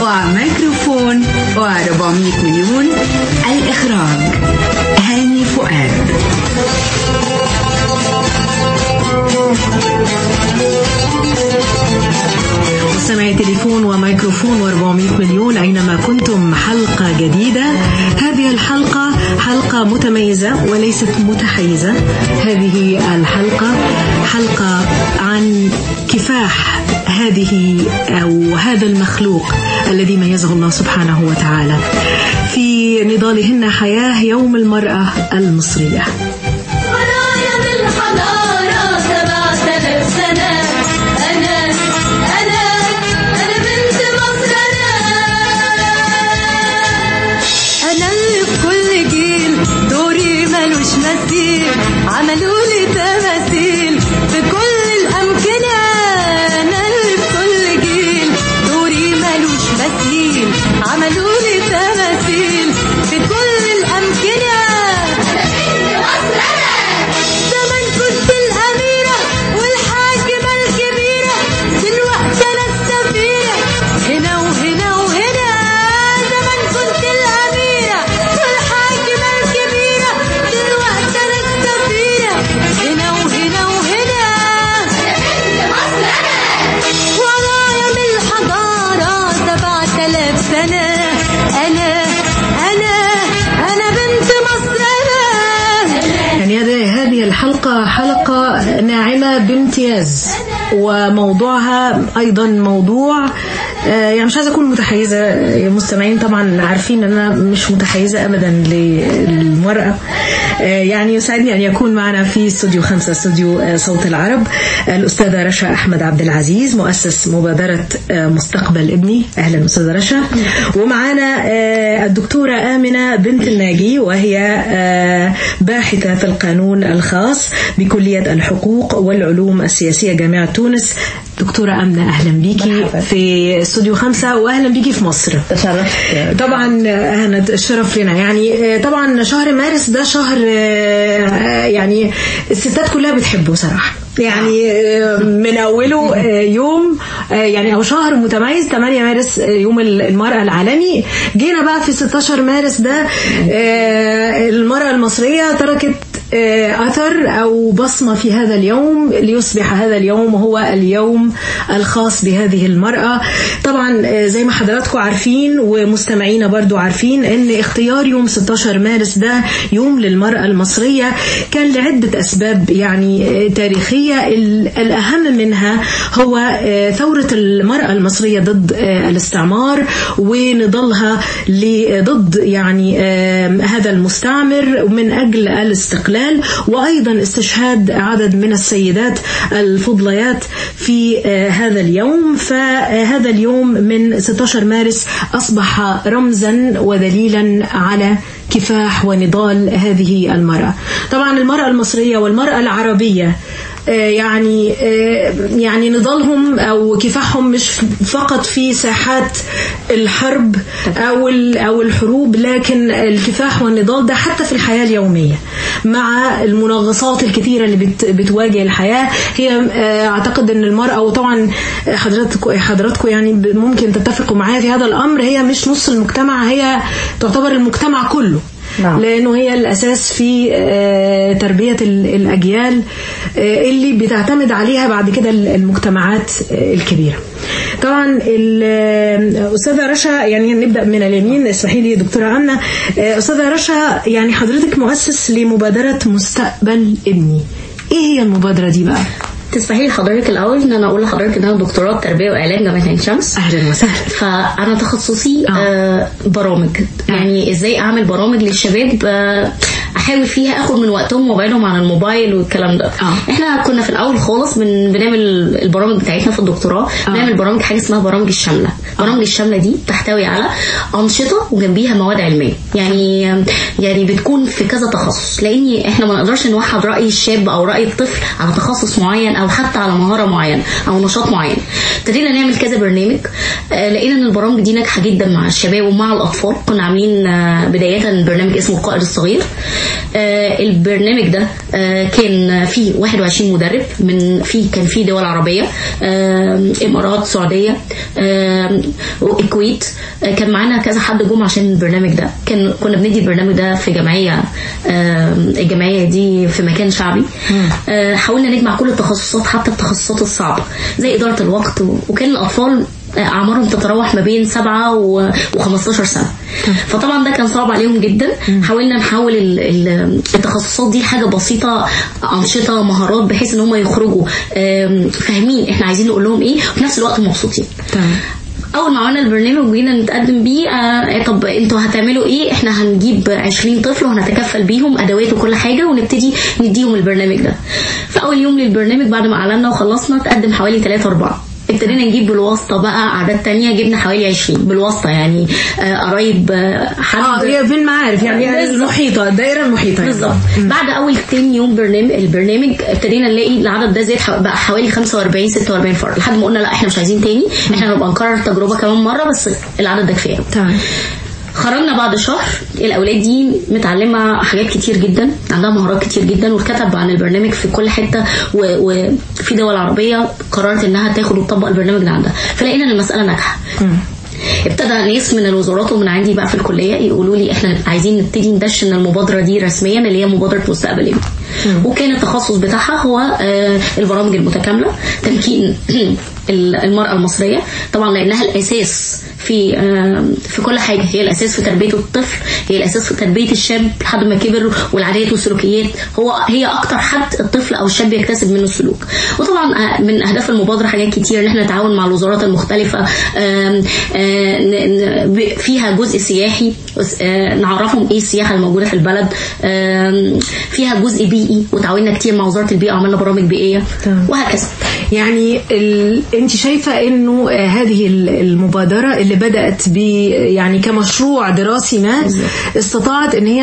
وميكروفون و400 مليون الإخراج هاني فؤاد مستمعي تليفون وميكروفون و400 مليون أينما كنتم حلقة جديدة هذه الحلقة حلقة متميزة وليست متحيزة هذه الحلقة حلقة عن كفاح هذه أو هذا المخلوق الذي ميزه الله سبحانه وتعالى في نضالهن حياة يوم المرأة المصرية ورايا بالحضارة سبعة آلاف سنة أنا أنا أنا بنت مصر أنا أنا اللي في كل جيل دوري ملوش مثيل عملوا لي تماثيل في كل الأمكنة أنا اللي في كل جيل دوري ملوش مثيل عملوا لي تماثيل في كل الأمكنة زمان كنت الأميرة والحاكمة الكبيرة دلوقتي أنا السفيرة هنا وهنا وهنا زمان كنت الأميرة والحاكمة الكبيرة دلوقتي أنا السفيرة هنا وهنا وهنا ورايا من الحضارة سبعة آلاف سنة أنا أنا أنا بنت مصر أنا يعني هذه هذه الحلقة حلقة ناعمة بامتياز وموضوعها أيضا موضوع آه، يعني مش عايزة أكون متحيزة يا مستمعين طبعا عارفين أن أنا مش متحيزة أبدا للمرأة آه، يعني يسعدني أن يكون معنا في استوديو خمسة استوديو آه، صوت العرب الأستاذة رشا أحمد عبد العزيز مؤسس مبادرة آه، مستقبل ابني أهلا أستاذة رشا ومعانا آه، الدكتورة آمنة بنت الناجي وهي آه، باحثة في القانون الخاص بكلية الحقوق والعلوم السياسية جامعة تونس دكتورة أمنة أهلا بيكي في استوديو خمسة وأهلا بيكي في مصر تشرفت طبعا انا الشرف لنا يعني طبعا شهر مارس ده شهر آه، يعني الستات كلها بتحبه صراحه يعني آه، من اوله آه، يوم آه، يعني او شهر متميز 8 مارس آه، يوم المراه العالمي جينا بقى في 16 مارس ده آه، المراه المصريه تركت آه، أثر أو بصمة في هذا اليوم ليصبح هذا اليوم هو اليوم الخاص بهذه المرأة طبعا آه، زي ما حضراتكم عارفين ومستمعينا برضو عارفين أن اختيار يوم 16 مارس ده يوم للمرأة المصرية كان لعدة أسباب يعني آه، تاريخية ال- الأهم منها هو آه، ثورة المرأة المصرية ضد آه، الاستعمار ونضالها ل- ضد يعني آه، هذا المستعمر من أجل الاستقلال وأيضا استشهاد عدد من السيدات الفضليات في آه، هذا اليوم فهذا اليوم من 16 مارس أصبح رمزا ودليلا على كفاح ونضال هذه المرأة طبعا المرأة المصرية والمرأة العربية آه، يعني آه، يعني نضالهم او كفاحهم مش فقط في ساحات الحرب او ال- او الحروب لكن الكفاح والنضال ده حتى في الحياه اليوميه مع المنغصات الكثيره اللي بت- بتواجه الحياه هي آه، اعتقد ان المراه وطبعا حضرتك حضراتكم يعني ب- ممكن تتفقوا معايا في هذا الامر هي مش نص المجتمع هي تعتبر المجتمع كله نعم. لانه هي الاساس في آه، تربيه ال- الاجيال آه، اللي بتعتمد عليها بعد كده ال- المجتمعات آه، الكبيره طبعا ال- آه، استاذه رشا يعني نبدا من اليمين اسمحي لي دكتوره امنه آه، استاذه رشا يعني حضرتك مؤسس لمبادره مستقبل ابني ايه هي المبادره دي بقى تسمحي لي حضرتك الاول ان انا اقول لحضرتك ان انا دكتوراه تربيه واعلام جامعه عين شمس اهلا وسهلا فانا تخصصي آه. آه برامج يعني ازاي اعمل برامج للشباب آه احاول فيها اخد من وقتهم وابعدهم عن الموبايل والكلام ده آه. احنا كنا في الاول خالص بن بنعمل البرامج بتاعتنا في الدكتوراه آه. بنعمل برامج حاجه اسمها برامج الشامله برامج الشامله دي تحتوي على انشطه وجنبيها مواد علميه يعني يعني بتكون في كذا تخصص لان احنا ما نقدرش نوحد راي الشاب او راي الطفل على تخصص معين او حتى على مهاره معينه او نشاط معين ابتدينا نعمل كذا برنامج آه، لقينا ان البرامج دي ناجحه جدا مع الشباب ومع الاطفال كنا عاملين آه، بدايه برنامج اسمه القائد الصغير آه، البرنامج ده آه، كان فيه 21 مدرب من في كان فيه دول عربيه آه، امارات سعوديه آه، والكويت آه، كان معانا كذا حد جم عشان البرنامج ده كان كنا بندي البرنامج ده في جمعيه آه، الجمعيه دي في مكان شعبي آه، حاولنا نجمع كل التخصصات حتى التخصصات الصعبه زي اداره الوقت و- وكان الاطفال آه، اعمارهم تتراوح ما بين سبعة و 15 سنه فطبعا ده كان صعب عليهم جدا حاولنا نحول ال- ال- التخصصات دي حاجه بسيطه انشطه مهارات بحيث ان هم يخرجوا آم، فاهمين احنا عايزين نقول لهم ايه وفي نفس الوقت مبسوطين تمام اول ما عملنا البرنامج وجينا نتقدم بيه آه طب انتوا هتعملوا ايه احنا هنجيب 20 طفل وهنتكفل بيهم ادوات وكل حاجه ونبتدي نديهم البرنامج ده في اول يوم للبرنامج بعد ما اعلنا وخلصنا تقدم حوالي 3 4 ابتدينا نجيب بالواسطه بقى اعداد تانية جبنا حوالي 20 بالواسطه يعني آه، قرايب آه، حد اه هي في المعارف يعني بالظبط. المحيطه الدائره المحيطه يعني. بالظبط بعد اول تاني يوم برنامج البرنامج ابتدينا نلاقي العدد ده زاد ح- بقى حوالي 45 46 فرد لحد ما قلنا لا احنا مش عايزين تاني احنا نبقى نكرر التجربه كمان مره بس العدد ده كفايه تمام خرجنا بعد شهر الاولاد دي متعلمه حاجات كتير جدا عندها مهارات كتير جدا واتكتب عن البرنامج في كل حته و- وفي دول عربيه قررت انها تاخد وتطبق البرنامج ده عندها فلقينا ان المساله ناجحه ابتدى ناس من الوزارات ومن عندي بقى في الكليه يقولوا لي احنا عايزين نبتدي ندشن المبادره دي رسميا اللي هي مبادره مستقبل ابني وكان التخصص بتاعها هو آه، البرامج المتكامله تمكين المراه المصريه طبعا لانها الاساس في آه، في كل حاجه هي الاساس في تربيه الطفل هي الاساس في تربيه الشاب لحد ما كبر والعادات والسلوكيات هو هي اكتر حد الطفل او الشاب يكتسب منه السلوك وطبعا آه، من اهداف المبادره حاجات كتير ان احنا نتعاون مع الوزارات المختلفه آم، آه، ن- ن- ب- فيها جزء سياحي بس، آه، نعرفهم ايه السياحه الموجوده في البلد آم، فيها جزء بيئي وتعاوننا كتير مع وزاره البيئه وعملنا برامج بيئيه تمام. وهكذا يعني ال... انت شايفه انه آه، هذه ال- المبادره اللي بدات ب يعني كمشروع دراسي ما استطاعت ان هي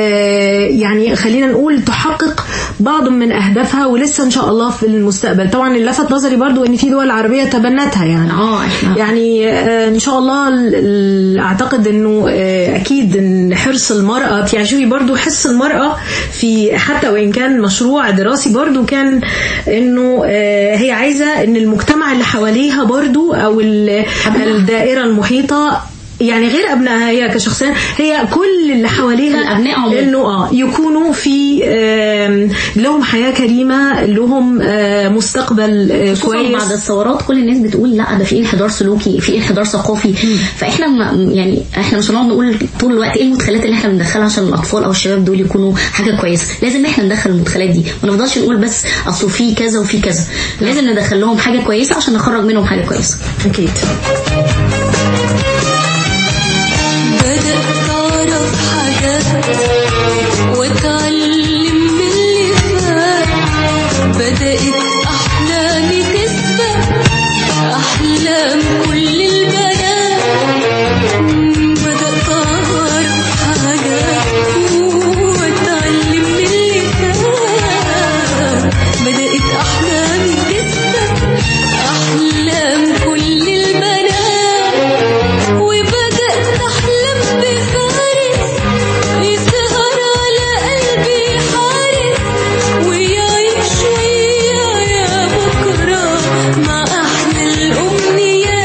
آه، يعني خلينا نقول تحقق بعض من اهدافها ولسه ان شاء الله في المستقبل طبعا اللي لفت نظري برضو ان في دول عربيه تبنتها يعني اه احنا يعني آه، ان شاء الله ال- ال- اعتقد انه آه، اكيد ان حرص المراه يعني شوفي برضو حرص المراه في حتى وان كان مشروع دراسي برضو كان انه آه، هي عايزه ان المجتمع اللي حواليها برضو او ال- الدائره المحيطه يعني غير ابنائها هي كشخصيا هي كل اللي حواليها الأبناء عموما. انه اه يكونوا في آم، لهم حياه كريمه لهم آه، مستقبل آه، خصوصاً كويس بعد الثورات كل الناس بتقول لا ده في انحدار سلوكي في انحدار ثقافي فاحنا ما يعني احنا مش هنقعد نقول طول الوقت ايه المدخلات اللي احنا بندخلها عشان الاطفال او الشباب دول يكونوا حاجه كويسه لازم احنا ندخل المدخلات دي ما نفضلش نقول بس اصل في كذا وفي كذا لازم ندخل لهم حاجه كويسه عشان نخرج منهم حاجه كويسه اكيد بدأت أعرف حاجات وأتعلم من اللي فات بدأت أحلامي تسبق أحلام كل البنات بدأت أعرف حاجات وأتعلم من اللي فات بدأت أحلامي تسبق أحلام كل البنات وبدأت أحلم بفارس يسهر على قلبي حارس ويعيش ويايا بكرة مع أحلى الأمنيات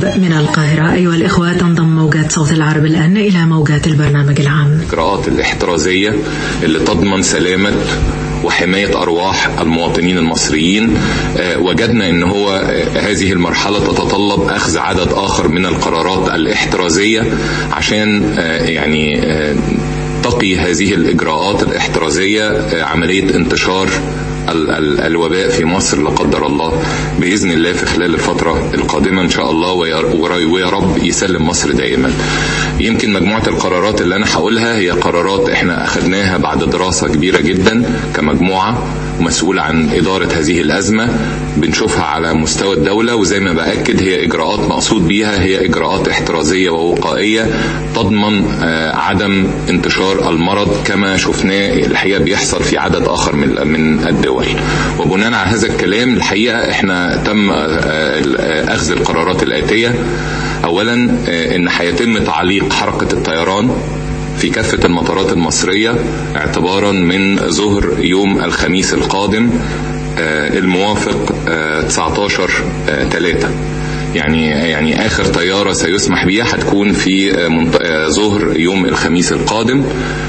العرب من القاهرة أيها الإخوة تنضم موجات صوت العرب الآن إلى موجات البرنامج العام الإجراءات الاحترازية اللي تضمن سلامة وحماية أرواح المواطنين المصريين آه، وجدنا أن هو آه، هذه المرحلة تتطلب أخذ عدد آخر من القرارات الاحترازية عشان آه، يعني آه، تقي هذه الإجراءات الاحترازية آه، عملية انتشار ال- ال- الوباء في مصر لا قدر الله باذن الله في خلال الفتره القادمه ان شاء الله ويا- ورا- ويا رب يسلم مصر دائما. يمكن مجموعه القرارات اللي انا هقولها هي قرارات احنا اخذناها بعد دراسه كبيره جدا كمجموعه ومسؤولة عن إدارة هذه الأزمة بنشوفها على مستوى الدولة وزي ما بأكد هي إجراءات مقصود بيها هي إجراءات احترازية ووقائية تضمن آه، عدم انتشار المرض كما شفناه الحقيقة بيحصل في عدد آخر من من الدول وبناء على هذا الكلام الحقيقة احنا تم آه، آه، أخذ القرارات الآتية أولا آه، إن هيتم تعليق حركة الطيران في كافة المطارات المصرية اعتبارا من ظهر يوم الخميس القادم آه، الموافق آه، 19 3 يعني يعني اخر طياره سيسمح بها هتكون في آه، منط- آه، ظهر يوم الخميس القادم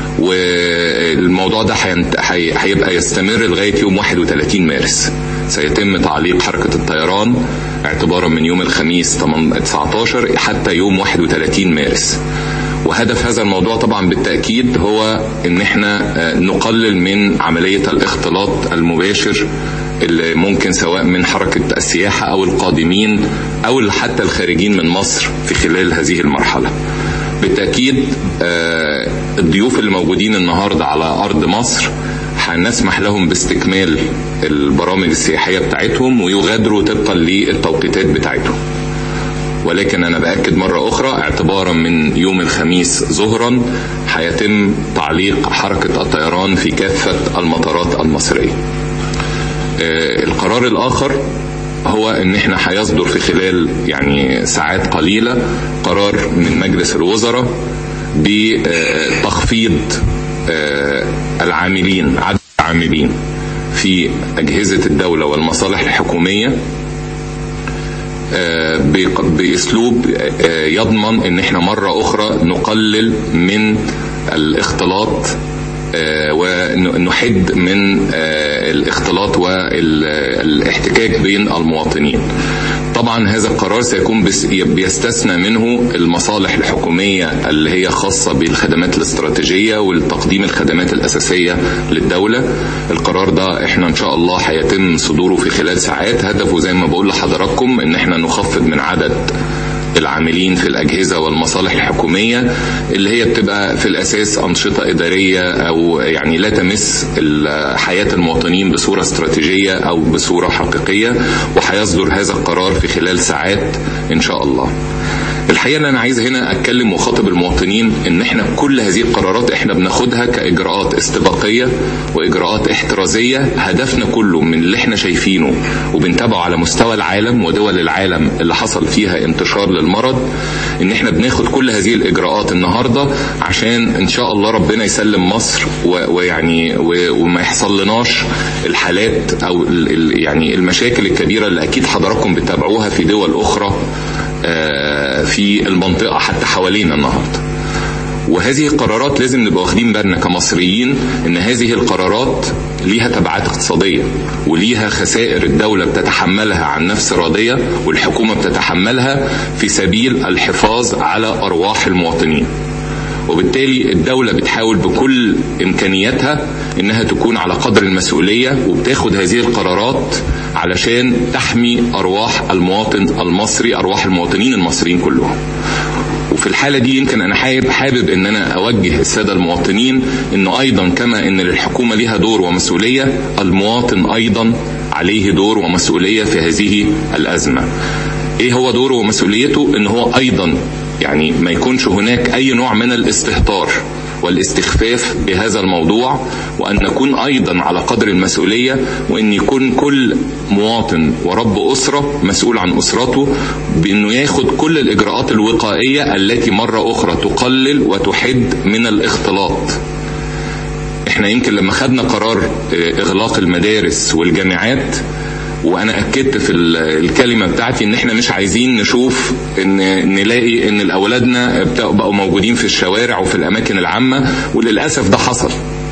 والموضوع ده هينت- هي- هيبقى يستمر لغايه يوم 31 مارس سيتم تعليق حركه الطيران اعتبارا من يوم الخميس 8 19 حتى يوم 31 مارس وهدف هذا الموضوع طبعا بالتاكيد هو ان احنا آه، نقلل من عمليه الاختلاط المباشر اللي ممكن سواء من حركه السياحه او القادمين او حتى الخارجين من مصر في خلال هذه المرحله. بالتاكيد آه، الضيوف اللي موجودين النهارده على ارض مصر هنسمح لهم باستكمال البرامج السياحيه بتاعتهم ويغادروا طبقا للتوقيتات بتاعتهم. ولكن انا باكد مره اخرى اعتبارا من يوم الخميس ظهرا هيتم تعليق حركه الطيران في كافه المطارات المصريه. آه، القرار الاخر هو ان احنا هيصدر في خلال يعني ساعات قليله قرار من مجلس الوزراء بتخفيض آه، العاملين عدد العاملين في اجهزه الدوله والمصالح الحكوميه آه، بق- باسلوب آه، يضمن ان احنا مره اخرى نقلل من الاختلاط آه، ونحد من آه، الاختلاط والاحتكاك بين المواطنين طبعا هذا القرار سيكون بس- بيستثنى منه المصالح الحكومية اللي هي خاصة بالخدمات الاستراتيجية والتقديم الخدمات الأساسية للدولة القرار ده احنا ان شاء الله هيتم صدوره في خلال ساعات هدفه زي ما بقول لحضراتكم ان احنا نخفض من عدد العاملين في الأجهزة والمصالح الحكومية اللي هي بتبقى في الأساس أنشطة إدارية أو يعني لا تمس ال- حياة المواطنين بصورة استراتيجية أو بصورة حقيقية وهيصدر هذا القرار في خلال ساعات إن شاء الله الحقيقه ان انا عايز هنا اتكلم واخاطب المواطنين ان احنا كل هذه القرارات احنا بناخدها كاجراءات استباقيه واجراءات احترازيه هدفنا كله من اللي احنا شايفينه وبنتابعه على مستوى العالم ودول العالم اللي حصل فيها انتشار للمرض ان احنا بناخد كل هذه الاجراءات النهارده عشان ان شاء الله ربنا يسلم مصر و- ويعني و- وما يحصل لناش الحالات او ال- ال- يعني المشاكل الكبيره اللي اكيد حضراتكم بتتابعوها في دول اخرى آه، في المنطقة حتى حوالينا النهاردة وهذه القرارات لازم نبقى واخدين بالنا كمصريين ان هذه القرارات ليها تبعات اقتصادية وليها خسائر الدولة بتتحملها عن نفس راضية والحكومة بتتحملها في سبيل الحفاظ على أرواح المواطنين وبالتالي الدولة بتحاول بكل إمكانياتها إنها تكون على قدر المسؤولية وبتاخد هذه القرارات علشان تحمي أرواح المواطن المصري أرواح المواطنين المصريين كلهم وفي الحالة دي يمكن أنا حابب حابب إن أنا أوجه السادة المواطنين إنه أيضا كما إن للحكومة ليها دور ومسؤولية المواطن أيضا عليه دور ومسؤولية في هذه الأزمة إيه هو دوره ومسؤوليته إن هو أيضا يعني ما يكونش هناك أي نوع من الاستهتار والاستخفاف بهذا الموضوع وأن نكون أيضا على قدر المسؤولية وأن يكون كل مواطن ورب أسرة مسؤول عن أسرته بأنه ياخد كل الإجراءات الوقائية التي مرة أخرى تقلل وتحد من الاختلاط احنا يمكن لما خدنا قرار اه، إغلاق المدارس والجامعات وانا اكدت في ال- الكلمه بتاعتي ان احنا مش عايزين نشوف ان نلاقي ان اولادنا بتاع- بقوا موجودين في الشوارع وفي الاماكن العامه وللاسف ده حصل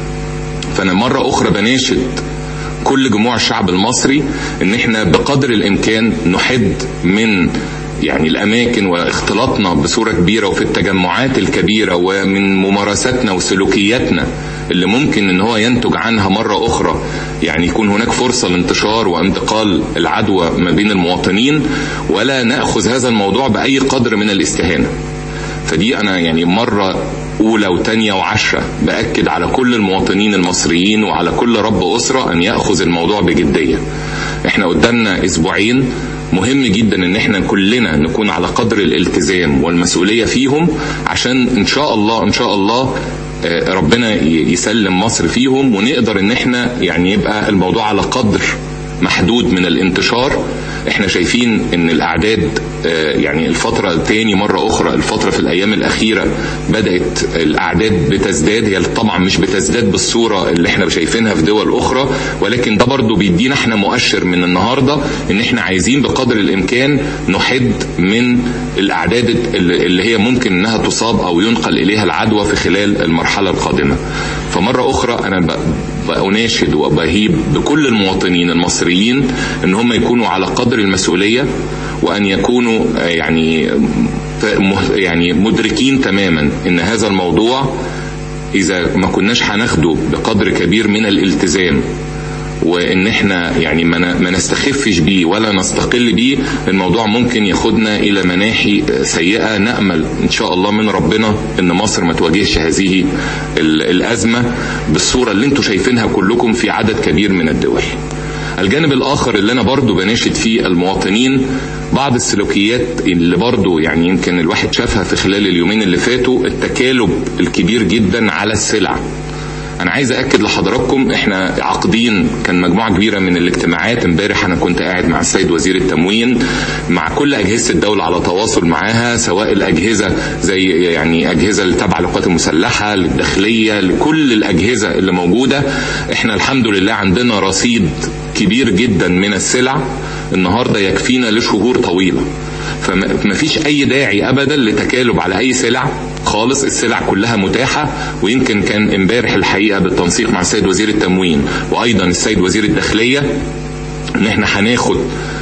فانا مره اخرى بناشد كل جموع الشعب المصري ان احنا بقدر الامكان نحد من يعني الاماكن واختلاطنا بصوره كبيره وفي التجمعات الكبيره ومن ممارساتنا وسلوكياتنا اللي ممكن ان هو ينتج عنها مره اخرى يعني يكون هناك فرصه لانتشار وانتقال العدوى ما بين المواطنين ولا ناخذ هذا الموضوع باي قدر من الاستهانه فدي انا يعني مره اولى وثانيه وعشره باكد على كل المواطنين المصريين وعلى كل رب اسره ان ياخذ الموضوع بجديه احنا قدامنا اسبوعين مهم جدا ان احنا كلنا نكون على قدر الالتزام والمسؤوليه فيهم عشان ان شاء الله ان شاء الله آه، ربنا ي- يسلم مصر فيهم ونقدر ان احنا يعني يبقى الموضوع على قدر محدود من الانتشار احنا شايفين ان الاعداد آه، يعني الفترة تاني مرة اخرى الفترة في الايام الاخيرة بدأت الاعداد بتزداد هي طبعا مش بتزداد بالصورة اللي احنا شايفينها في دول اخرى ولكن ده برضو بيدينا احنا مؤشر من النهاردة ان احنا عايزين بقدر الامكان نحد من الاعداد اللي اللي هي ممكن انها تصاب او ينقل اليها العدوى في خلال المرحلة القادمة فمرة اخرى انا ب- بأناشد وبهيب بكل المواطنين المصريين ان هم يكونوا على قدر المسؤولية وان يكونوا آه، يعني ف- مه- يعني مدركين تماما ان هذا الموضوع اذا ما كناش هناخده بقدر كبير من الالتزام وان احنا يعني ما ن- ما نستخفش بيه ولا نستقل بيه الموضوع ممكن ياخدنا الى مناحي سيئه نامل ان شاء الله من ربنا ان مصر ما تواجهش هذه ال- الازمه بالصوره اللي انتم شايفينها كلكم في عدد كبير من الدول. الجانب الاخر اللي انا برضو بناشد فيه المواطنين بعض السلوكيات اللي برضو يعني يمكن الواحد شافها في خلال اليومين اللي فاتوا التكالب الكبير جدا على السلع انا عايز اكد لحضراتكم احنا عاقدين كان مجموعه كبيره من الاجتماعات امبارح انا كنت قاعد مع السيد وزير التموين مع كل اجهزه الدوله على تواصل معاها سواء الاجهزه زي يعني اجهزه اللي تابعه للقوات المسلحه للداخليه لكل الاجهزه اللي موجوده احنا الحمد لله عندنا رصيد كبير جدا من السلع النهارده يكفينا لشهور طويله فما فيش اي داعي ابدا لتكالب على اي سلع خالص السلع كلها متاحة ويمكن كان امبارح الحقيقة بالتنسيق مع السيد وزير التموين وايضا السيد وزير الداخلية ان احنا هناخد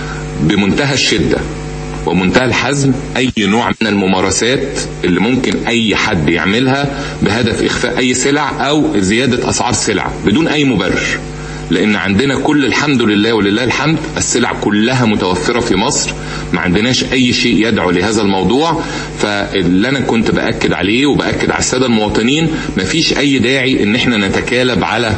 بمنتهى الشدة ومنتهى الحزم اي نوع من الممارسات اللي ممكن اي حد يعملها بهدف اخفاء اي سلع او زيادة اسعار سلع بدون اي مبرر لان عندنا كل الحمد لله ولله الحمد السلع كلها متوفره في مصر ما عندناش اي شيء يدعو لهذا الموضوع فاللي انا كنت باكد عليه وباكد على الساده المواطنين مفيش اي داعي ان احنا نتكالب على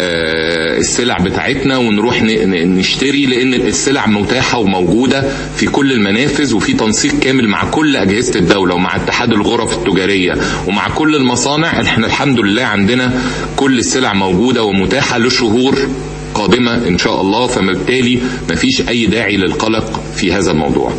آه، السلع بتاعتنا ونروح ن- ن- نشتري لان السلع متاحه وموجوده في كل المنافذ وفي تنسيق كامل مع كل اجهزه الدوله ومع اتحاد الغرف التجاريه ومع كل المصانع احنا الحمد لله عندنا كل السلع موجوده ومتاحه لشهور قادمة إن شاء الله فبالتالي مفيش أي داعي للقلق في هذا الموضوع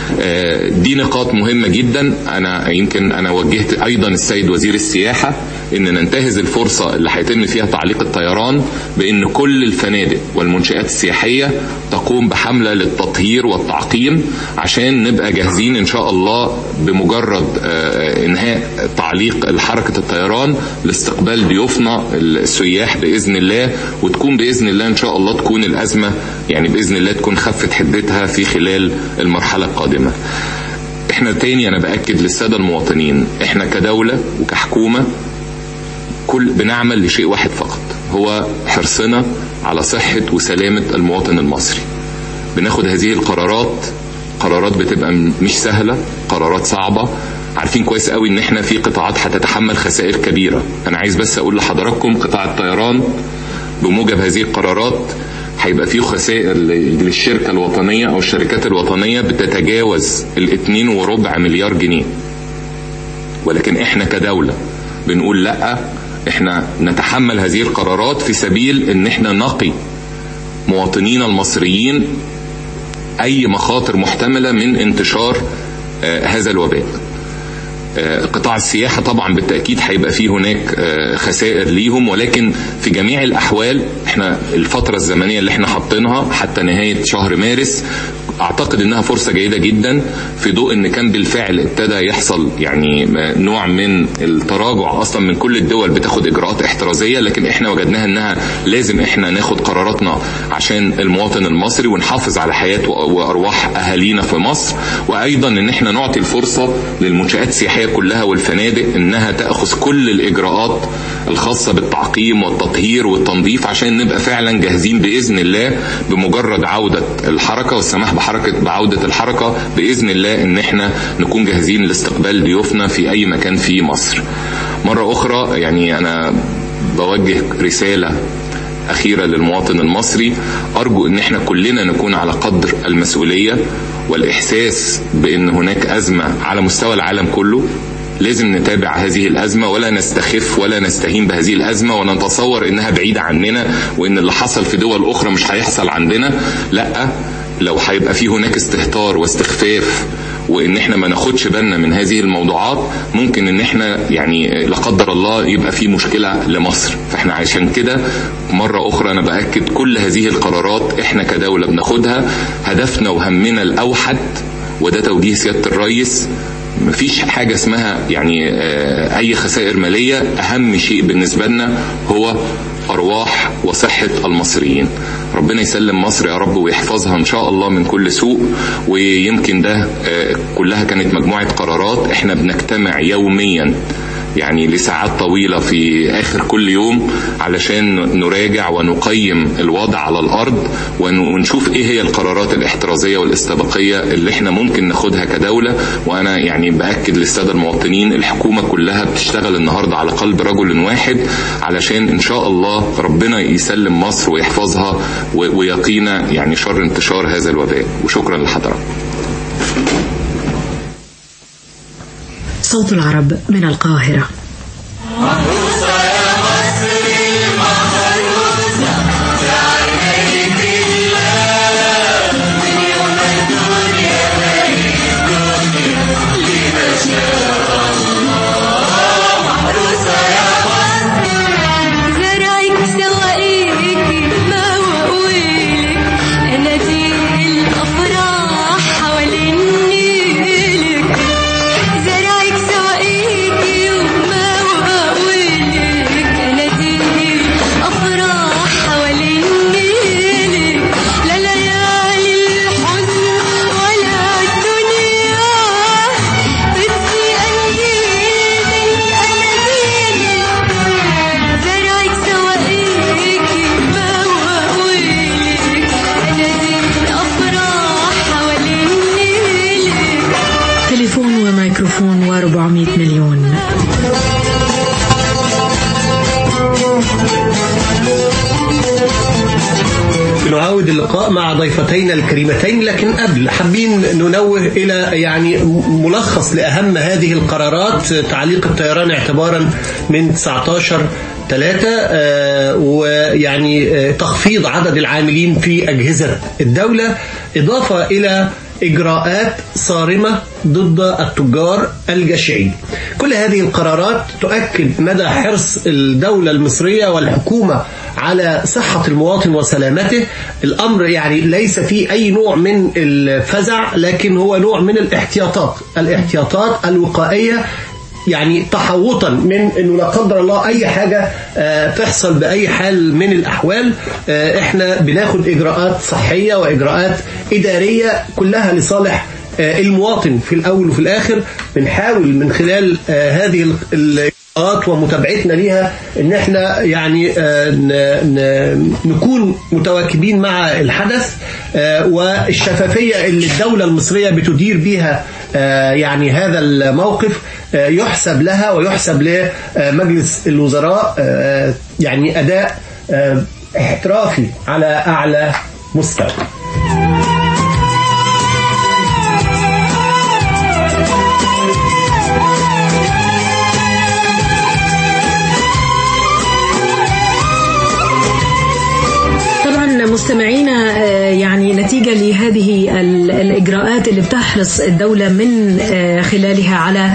آه، دي نقاط مهمة جدا أنا يمكن أنا وجهت أيضا السيد وزير السياحة إن ننتهز الفرصة اللي هيتم فيها تعليق الطيران بأن كل الفنادق والمنشآت السياحية تقوم بحملة للتطهير والتعقيم عشان نبقى جاهزين إن شاء الله بمجرد آه، إنهاء تعليق حركة الطيران لاستقبال ضيوفنا السياح بإذن الله وتكون بإذن الله إن شاء الله تكون الأزمة يعني بإذن الله تكون خفت حدتها في خلال المرحلة القادمة احنا تاني انا باكد للساده المواطنين احنا كدوله وكحكومه كل بنعمل لشيء واحد فقط هو حرصنا على صحه وسلامه المواطن المصري بناخد هذه القرارات قرارات بتبقى م- مش سهله قرارات صعبه عارفين كويس قوي ان احنا في قطاعات هتتحمل خسائر كبيره انا عايز بس اقول لحضراتكم قطاع الطيران بموجب هذه القرارات هيبقى فيه خسائر ل- للشركة الوطنية أو الشركات الوطنية بتتجاوز الاتنين وربع مليار جنيه ولكن احنا كدولة بنقول لا احنا نتحمل هذه القرارات في سبيل ان احنا نقي مواطنينا المصريين اي مخاطر محتملة من انتشار آه، هذا الوباء آه، قطاع السياحة طبعا بالتأكيد هيبقى فيه هناك آه، خسائر ليهم ولكن في جميع الأحوال احنا الفتره الزمنيه اللي احنا حاطينها حتى نهايه شهر مارس اعتقد انها فرصه جيده جدا في ضوء ان كان بالفعل ابتدى يحصل يعني نوع من التراجع اصلا من كل الدول بتاخد اجراءات احترازيه لكن احنا وجدناها انها لازم احنا ناخد قراراتنا عشان المواطن المصري ونحافظ على حياه وارواح اهالينا في مصر وايضا ان احنا نعطي الفرصه للمنشات السياحيه كلها والفنادق انها تاخذ كل الاجراءات الخاصه بالتعقيم والتطهير والتنظيف عشان نبقى فعلا جاهزين باذن الله بمجرد عوده الحركه والسماح بحركه بعوده الحركه باذن الله ان احنا نكون جاهزين لاستقبال ضيوفنا في اي مكان في مصر. مره اخرى يعني انا بوجه رساله أخيرة للمواطن المصري أرجو أن احنا كلنا نكون على قدر المسؤولية والإحساس بأن هناك أزمة على مستوى العالم كله لازم نتابع هذه الأزمة ولا نستخف ولا نستهين بهذه الأزمة ونتصور إنها بعيدة عننا وإن اللي حصل في دول أخرى مش هيحصل عندنا لأ لو هيبقى في هناك استهتار واستخفاف وان احنا ما ناخدش بالنا من هذه الموضوعات ممكن ان احنا يعني لا قدر الله يبقى في مشكله لمصر فاحنا عشان كده مره اخرى انا باكد كل هذه القرارات احنا كدوله بناخدها هدفنا وهمنا الاوحد وده توجيه سياده الرئيس مفيش حاجه اسمها يعني اي خسائر ماليه اهم شيء بالنسبه لنا هو ارواح وصحه المصريين ربنا يسلم مصر يا رب ويحفظها ان شاء الله من كل سوء ويمكن ده كلها كانت مجموعه قرارات احنا بنجتمع يوميا يعني لساعات طويلة في آخر كل يوم علشان نراجع ونقيم الوضع على الأرض ونشوف إيه هي القرارات الاحترازية والاستباقية اللي إحنا ممكن ناخدها كدولة وأنا يعني بأكد للسادة المواطنين الحكومة كلها بتشتغل النهاردة على قلب رجل واحد علشان إن شاء الله ربنا يسلم مصر ويحفظها ويقينا يعني شر انتشار هذا الوباء وشكرا لحضرتك صوت العرب من القاهرة زرعك سواقيكي ما وقولك اناديل الافراح حوالين نيلك زرعك سواقيكي وما وقولك اناديل الافراح حوالين نيلك لا ليالي الحزن ولا الدنيا بدي انجيل من اناديلك زرعك سواقيكي ما وقولك اناديل الافراح حوالين نيلك تليفون وميكروفون و400 مليون نعاود اللقاء مع ضيفتينا الكريمتين لكن قبل حابين ننوه إلى يعني ملخص لأهم هذه القرارات تعليق الطيران اعتبارا من 19 ثلاثة آه، ويعني آه، تخفيض عدد العاملين في أجهزة الدولة إضافة إلى إجراءات صارمة ضد التجار الجشعين كل هذه القرارات تؤكد مدى حرص الدولة المصرية والحكومة على صحة المواطن وسلامته الأمر يعني ليس فيه أي نوع من الفزع لكن هو نوع من الاحتياطات الاحتياطات الوقائية يعني تحوطا من انه لا قدر الله اي حاجه آه، تحصل باي حال من الاحوال آه، احنا بناخد اجراءات صحيه واجراءات اداريه كلها لصالح آه، المواطن في الاول وفي الاخر بنحاول من خلال آه، هذه ال- الاجراءات ومتابعتنا ليها ان احنا يعني آه، ن- ن- نكون متواكبين مع الحدث آه، والشفافيه اللي الدوله المصريه بتدير بيها آه، يعني هذا الموقف آه، يحسب لها ويحسب لمجلس الوزراء آه، يعني اداء آه، احترافي على اعلى مستوى طبعا مستمعينا آه، يعني نتيجة لهذه ال- الإجراءات اللي بتحرص الدولة من آه، خلالها على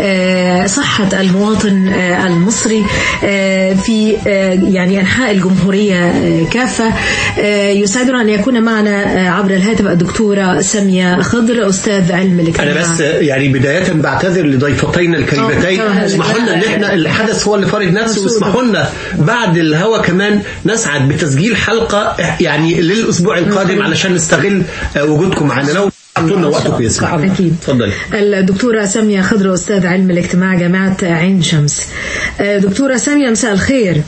آه، صحة المواطن آه، المصري آه، في آه، يعني أنحاء الجمهورية آه، كافة آه، يسعدنا أن يكون معنا آه، عبر الهاتف الدكتورة سامية خضر أستاذ علم الاجتماع انا بس يعني بدايه بعتذر لضيفتينا الكريمتين آه، اسمحوا لنا ان احنا الحدث هو اللي فارض نفسه واسمحوا لنا بعد الهوا كمان نسعد بتسجيل حلقه يعني للاسبوع القادم علشان نستغل آه، وجودكم معنا لو اعطوا لنا وقتكم يسمح أكيد اتفضلي الدكتورة سامية خضر أستاذ علم الاجتماع جامعة عين شمس آه، دكتورة سامية مساء الخير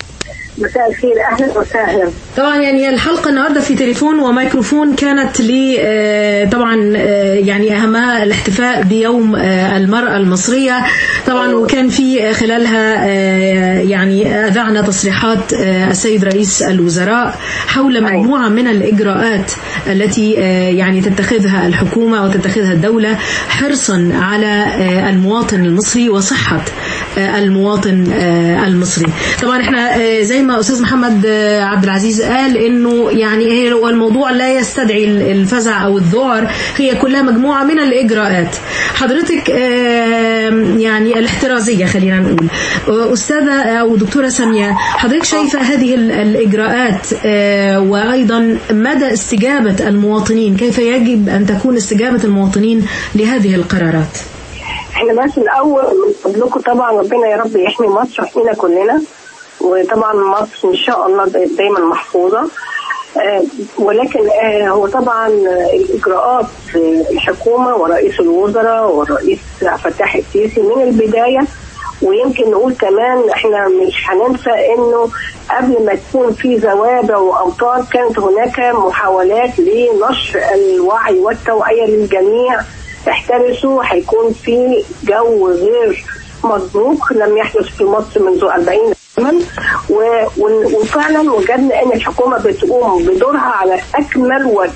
مساء الخير اهلا وسهلا طبعا يعني الحلقة النهاردة في تليفون وميكروفون كانت ل آه، طبعا آه، يعني أهمها الاحتفاء بيوم آه، المرأة المصرية طبعا وكان في خلالها آه، يعني أذعنا تصريحات آه، السيد رئيس الوزراء حول مجموعة من الإجراءات التي آه، يعني تتخذها الحكومة وتتخذها الدولة حرصا على آه، المواطن المصري وصحة آه، المواطن آه، المصري طبعا احنا آه، زي ما استاذ محمد آه، عبد العزيز قال انه يعني هي هو الموضوع لا يستدعي الفزع او الذعر هي كلها مجموعه من الاجراءات حضرتك آه، يعني الاحترازيه خلينا نقول آه، استاذه او دكتوره ساميه حضرتك شايفه هذه ال- الاجراءات آه، وايضا مدى استجابه المواطنين كيف يجب ان تكون استجابه المواطنين لهذه القرارات احنا بس الاول من فضلكم طبعا ربنا يا رب يحمي مصر ويحمينا كلنا وطبعا مصر ان شاء الله دا- دايما محفوظه آه، ولكن آه، هو طبعا آه، الاجراءات آه، الحكومه ورئيس الوزراء والرئيس عبد الفتاح السيسي من البدايه ويمكن نقول كمان احنا مش هننسى انه قبل ما تكون في زوابع وامطار كانت هناك محاولات لنشر الوعي والتوعيه للجميع احترسوا هيكون في جو غير مسبوق لم يحدث في مصر منذ 40 عاما و- و- وفعلا وجدنا ان الحكومه بتقوم بدورها على اكمل وجه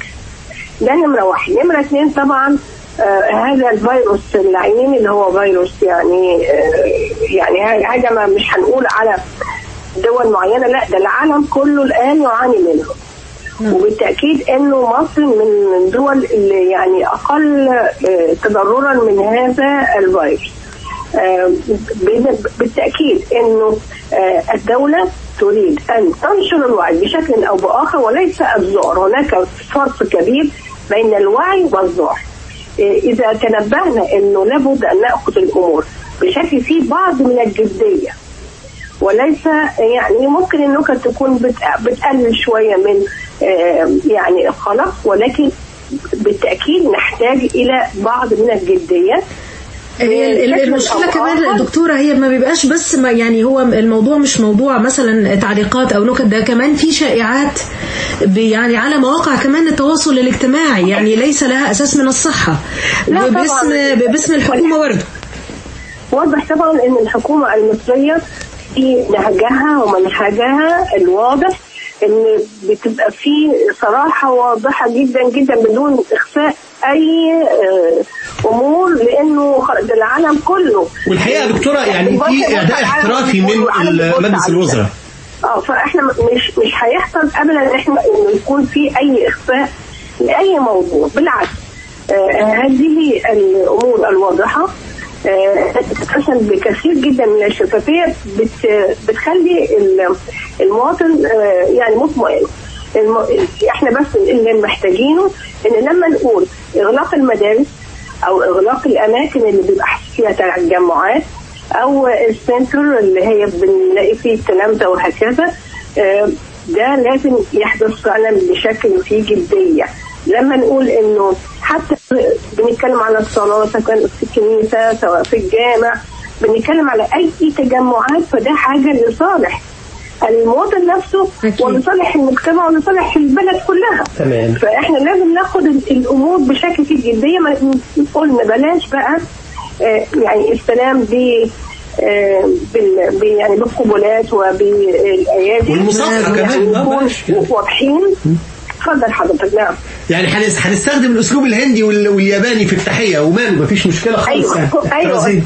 ده نمره واحد نمره اثنين طبعا آه هذا الفيروس اللعين اللي هو فيروس يعني آه يعني ه- حاجه ما مش هنقول على دول معينه لا ده العالم كله الان يعاني منه وبالتاكيد انه مصر من الدول اللي يعني اقل آه، تضررا من هذا الفيروس آه، بال- بالتاكيد انه آه، الدوله تريد ان تنشر الوعي بشكل او باخر وليس الذعر هناك فرق كبير بين الوعي والذعر آه، اذا تنبهنا انه لابد ان ناخذ الامور بشكل فيه بعض من الجديه وليس يعني ممكن النكت تكون بت- بتقلل شويه من آه، يعني القلق ولكن بالتاكيد نحتاج الى بعض من الجديه هي ال- ال- بشكل المشكله أو كمان آخر. دكتوره هي ما بيبقاش بس ما يعني هو الموضوع مش موضوع مثلا تعليقات او نكت ده كمان في شائعات ب- يعني على مواقع كمان التواصل الاجتماعي يعني ليس لها اساس من الصحه لا طبعاً. باسم باسم الحكومه برضه واضح طبعا ان الحكومه المصريه في نهجها ومنهجها الواضح ان بتبقى في صراحه واضحه جدا جدا بدون اخفاء اي آه، امور لانه خ- ده العالم كله والحقيقه يا دكتوره يعني في اداء احترافي من مجلس الوزراء اه فاحنا مش مش هيحصل ابدا ان احنا انه يكون في اي اخفاء لاي موضوع بالعكس آه هذه الامور الواضحه آه، تتحسن بكثير جدا من الشفافيه بت بتخلي ال- المواطن آه، يعني مطمئن الم... احنا بس اللي محتاجينه ان لما نقول اغلاق المدارس او اغلاق الاماكن اللي بيبقى فيها تجمعات او السنتر اللي هي بنلاقي فيه الكلام ده وهكذا آه، ده لازم يحدث فعلا بشكل فيه جديه لما نقول انه حتى بنتكلم على الصلاه سواء كان في الكنيسه سواء في الجامع بنتكلم على اي تجمعات فده حاجه لصالح المواطن نفسه أكيد. ولصالح المجتمع ولصالح البلد كلها تمام. فاحنا لازم ناخد ال- الامور بشكل فيه جديه ما قلنا بلاش بقى آه، يعني السلام ب آه، بال ب- يعني بالقبلات وبالايادي والمصافحة كمان، يعني آه، نكون بلاش. واضحين اتفضل حضرتك نعم يعني هنس- هنستخدم الاسلوب الهندي وال- والياباني في التحيه وماله مفيش مشكله خالص ايوه يعني. ايوه اعتراضين.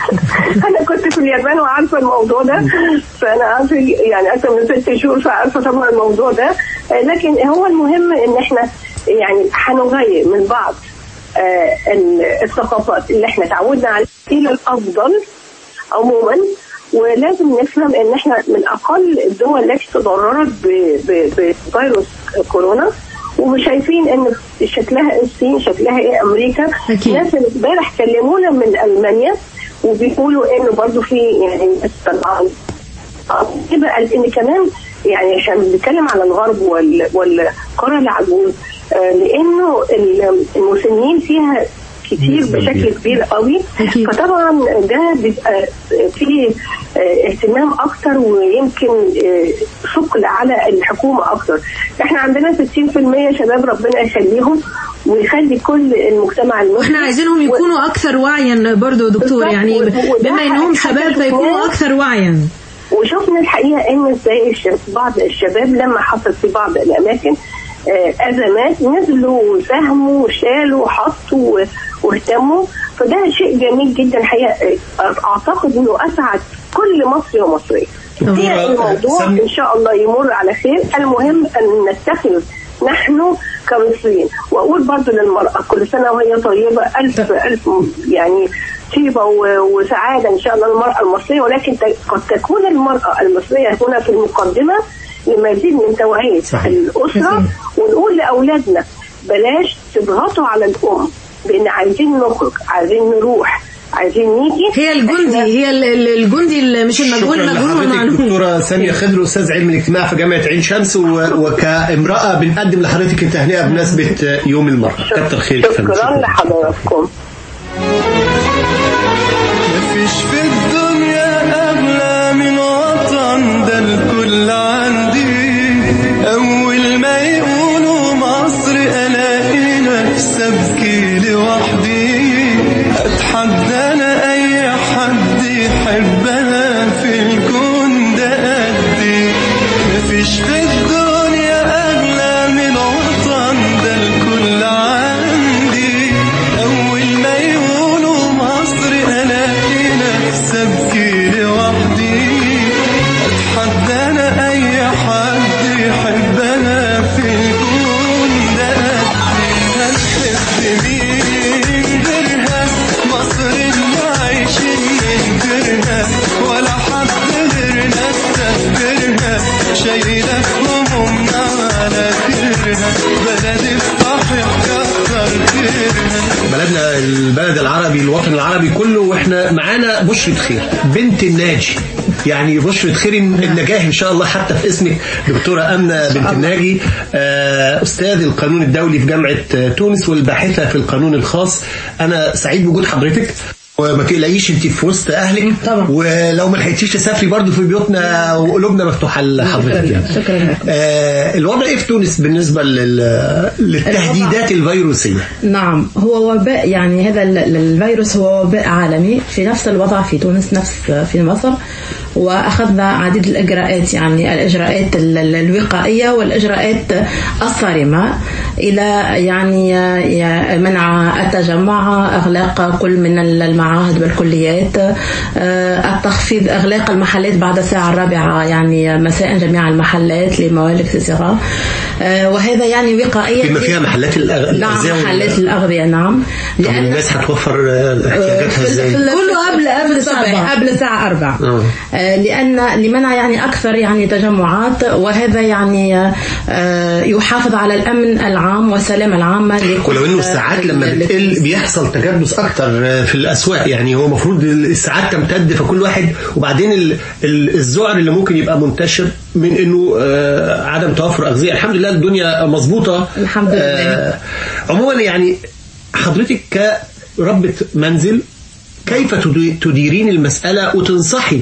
انا كنت في اليابان وعارفه الموضوع ده فانا عارفه يعني اكثر من ست شهور فعارفه طبعا الموضوع ده آه، لكن هو المهم ان احنا يعني هنغير من بعض آه، ال- الثقافات اللي احنا تعودنا عليها الى الافضل عموما ولازم نفهم ان احنا من اقل الدول التي تضررت ب- ب- بفيروس كورونا وشايفين ان شكلها الصين شكلها ايه امريكا أكيد. ناس امبارح كلمونا من المانيا وبيقولوا انه برضو في يعني طبعا يبقى ان كمان يعني احنا بنتكلم على الغرب وال- والقاره العجوز آه، لانه ال- المسنين فيها كتير نسبة بشكل كبيرة. كبير قوي أكيد. فطبعا ده بيبقى فيه آه، اهتمام اكتر ويمكن آه، ثقل على الحكومه اكتر احنا عندنا 60% شباب ربنا يخليهم ويخلي كل المجتمع المسلم واحنا عايزينهم يكونوا اكثر وعيا برضو دكتور بالظبط. يعني و- وده بما انهم حاجة شباب شفناها. فيكونوا اكثر وعيا وشفنا الحقيقه ان ازاي الش- بعض الشباب لما حصل في بعض الاماكن آه، ازمات نزلوا وساهموا وشالوا وحطوا و- واهتموا فده شيء جميل جدا الحقيقه آه، اعتقد انه اسعد كل مصري ومصريه دكتورة، هي الموضوع سم- ان شاء الله يمر على خير المهم ان نتخذ نحن كمصريين واقول برضو للمراه كل سنه وهي طيبه الف الف يعني طيبه و- وسعاده ان شاء الله المراه المصريه ولكن ت- قد تكون المراه المصريه هنا في المقدمه لمزيد من توعيه صحيح. الاسره ونقول لاولادنا بلاش تضغطوا على الام بان عايزين نخرج عايزين نروح عايزين نيجي هي الجندي إحنا- هي ال- ال- الجندي اللي مش المجهول شكرا المجهول لحضرتك والمعلوم دكتورة سامية خضر أستاذ علم الاجتماع في جامعة عين شمس و- وكامرأة بنقدم لحضرتك التهنئة بمناسبة يوم المرأة كتر خيرك يا فندم. شكرا لحضراتكم مفيش في الدنيا أغلى من وطن ده الكل عندي أول ما يقولوا مصر ألاقي نفسي أبكي لوحدي أتحدى أنا أي حد يحبها في الكون ده قدي مفيش في الدنيا أغلى من وطن ده الكل عندي أول ما يقولوا مصر ألاقي نفسي أبكي لوحدي أتحدى أنا أي حد يحبنا في الكون ده قدي هنحب مين غيرها مصر اللي عايشين من غيرها ولا حد غيرنا استهترها شايلة همومنا على كرها بلد الصحيح كتر خيرها بلدنا البلد العربي الوطن العربي كله واحنا معانا بشرة خير بنت الناجي يعني بشرة خير النجاح ان شاء الله حتى في اسمك دكتورة أمنة بنت الناجي آه، أستاذ القانون الدولي في جامعة آه، تونس والباحثة في القانون الخاص أنا سعيد بوجود حضرتك وما تقلقيش انت في وسط اهلك طبعا. ولو ما لحقتيش تسافري برضه في بيوتنا وقلوبنا مفتوحه لحضرتك يعني. شكرا لكم. آه الوضع ايه في تونس بالنسبه لل- للتهديدات الفيروسيه؟ نعم هو وباء يعني هذا ال- ال- الفيروس هو وباء عالمي في نفس الوضع في تونس نفس في مصر واخذنا عديد الاجراءات يعني الاجراءات ال- ال- الوقائيه والاجراءات الصارمه الى يعني ي- منع التجمع اغلاق كل من المعاهد والكليات آه، التخفيض اغلاق المحلات بعد الساعه الرابعه يعني مساء جميع المحلات لموالك سيسيغا آه، وهذا يعني وقائيا بما فيها محلات الأغ- نعم الأغذية وال- محلات الأغذية نعم طب الناس هتوفر آه، احتياجاتها في- ازاي؟ في- في- كله قبل- قبل الساعة الصبح، أربعة. قبل الساعة أربعة آه. آه، لأن لمنع يعني أكثر يعني تجمعات وهذا يعني آه، يحافظ على الأمن العام والسلامة العامة لكل ولو انه الساعات لما ال- بتقل بيحصل تكدس اكتر في الاسواق يعني هو المفروض الساعات تمتد فكل واحد وبعدين ال- ال- الذعر اللي ممكن يبقى منتشر من انه آه، عدم توفر اغذيه الحمد لله الدنيا مظبوطه الحمد لله. آه، عموما يعني حضرتك كربة منزل كيف تدي- تديرين المسألة وتنصحي